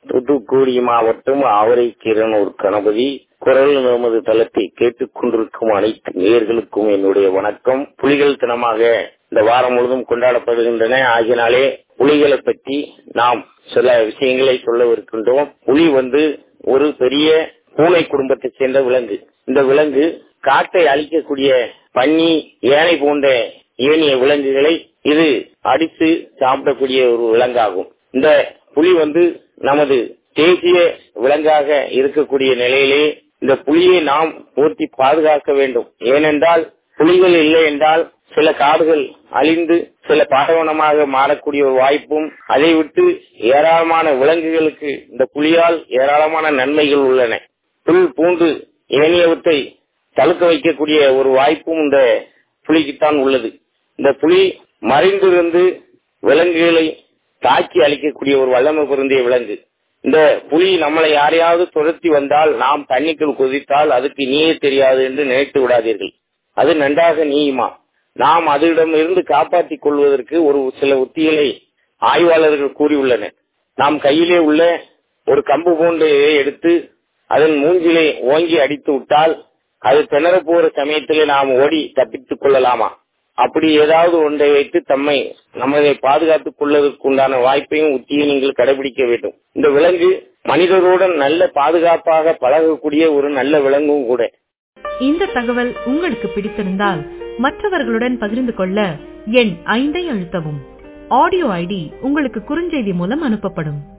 தூத்துக்குடி மாவட்டம் ஆவரைக்கீரனூர் கணபதி குரல் நமது தளத்தை கேட்டுக் கொண்டிருக்கும் அனைத்து நேயர்களுக்கும் என்னுடைய வணக்கம் புலிகள் தினமாக இந்த வாரம் முழுவதும் கொண்டாடப்படுகின்றன ஆகினாலே புலிகளை பற்றி நாம் சில விஷயங்களை சொல்லவிருக்கின்றோம் புலி வந்து ஒரு பெரிய பூனை குடும்பத்தைச் சேர்ந்த விலங்கு இந்த விலங்கு காட்டை அழிக்கக்கூடிய பன்னி ஏனை போன்ற ஏனைய விலங்குகளை இது அடித்து சாப்பிடக்கூடிய ஒரு விலங்காகும் இந்த புலி வந்து நமது தேசிய விலங்காக இருக்கக்கூடிய நிலையிலே இந்த புலியை நாம் போற்றி பாதுகாக்க வேண்டும் ஏனென்றால் புலிகள் இல்லை என்றால் சில காடுகள் அழிந்து சில பாலைவனமாக மாறக்கூடிய ஒரு வாய்ப்பும் அதை விட்டு ஏராளமான விலங்குகளுக்கு இந்த புலியால் ஏராளமான நன்மைகள் உள்ளன புல் பூண்டு ஏனையவற்றை தடுக்க வைக்கக்கூடிய ஒரு வாய்ப்பும் இந்த புலிக்குத்தான் உள்ளது இந்த புலி மறைந்திருந்து விலங்குகளை தாக்கி அளிக்கக்கூடிய ஒரு வல்லமை பொருந்திய விலங்கு இந்த புலி நம்மளை யாரையாவது துரத்தி வந்தால் நாம் தண்ணிக்குள் குதித்தால் அதுக்கு நீயே தெரியாது என்று நினைத்து விடாதீர்கள் அது நன்றாக நீயுமா நாம் அதிடம் இருந்து காப்பாற்றிக் கொள்வதற்கு ஒரு சில உத்திகளை ஆய்வாளர்கள் கூறியுள்ளனர் நாம் கையிலே உள்ள ஒரு கம்பு போன்று எடுத்து அதன் மூஞ்சிலே ஓங்கி அடித்து விட்டால் அது திணற போற சமயத்திலே நாம் ஓடி தப்பித்துக் கொள்ளலாமா அப்படி ஏதாவது ஒன்றை வைத்து தம்மை நம்மை பாதுகாத்துக் கொள்வதற்கு உண்டான வாய்ப்பையும் உத்தியும் நீங்கள் கடைபிடிக்க வேண்டும் இந்த விலங்கு மனிதருடன் நல்ல பாதுகாப்பாக பழகக்கூடிய ஒரு நல்ல விலங்கும் கூட இந்த தகவல் உங்களுக்கு பிடித்திருந்தால் மற்றவர்களுடன் பகிர்ந்து கொள்ள எண் ஐந்தை அழுத்தவும் ஆடியோ ஐடி உங்களுக்கு குறுஞ்செய்தி மூலம் அனுப்பப்படும்